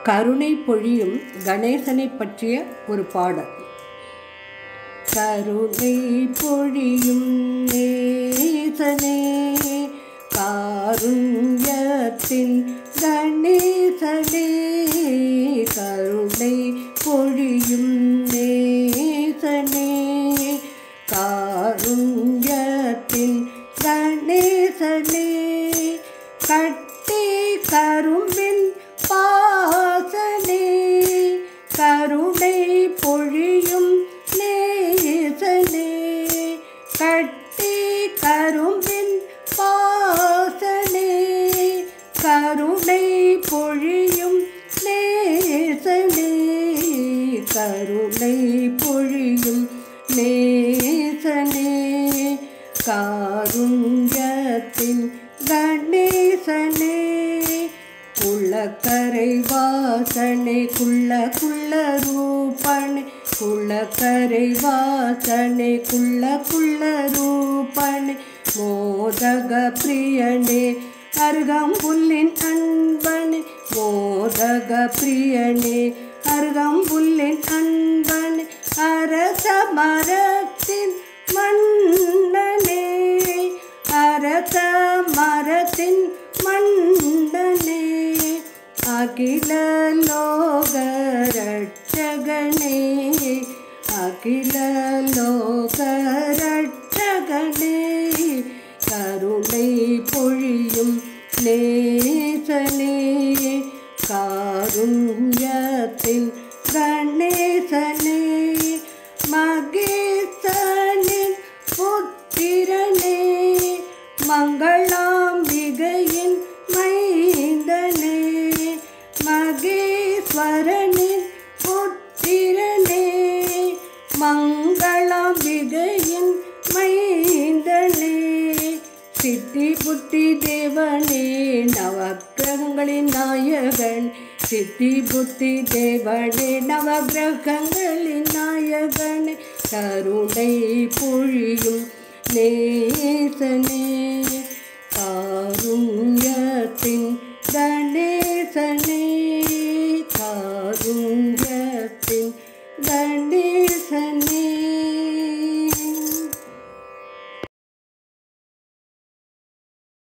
கருணை பொழியும் கணேசனை பற்றிய ஒரு பாடல் கருணை பொழியும் நேசனே காருண்யத்தின் கணேசனே கருணை பொழியும் நேசனே காருண்யத்தின் கணேசனே கட்டி கரும்பின் பாசனே கருணை பொழியும் நேசனே கட்டி கரும்பின் பாசனே கருணை பொழியும் நேசனே கருணை பொழியும் நேசனே காருண்யத்தின் கணேசனே குள்ளக்கரை வாசனை குள்ள குள்ள ரூபணி குள்ளக்கரை வாசனை குள்ள குள்ள ரூபணி மோதக பிரியனே அருகம்புல்லின் அன்பனே மோதக பிரியனே அருகம்புல்லின் அன்பனே அரச மரத்தின் மன்னனே அரச மரத்தின் மண்டனே அகில லோக ரட்சகனே அகில லோக ரட்சகனே கருணை பொழியும் நேசனே காருண்யத்தின் கணேசனே மகேசனின் புத்திரனே மங்களாம்பிகையின் மைந்தனே மகேஸ்வரனின் புத்திரனே மங்களாம்பிகையின் மைந்தனே சித்தி புத்தி தேவனே நவக்கிரகங்களின் நாயகன் சித்தி புத்தி தேவனே நவகிரகங்களின் நாயகன் கருணை பொழியும் நேசனே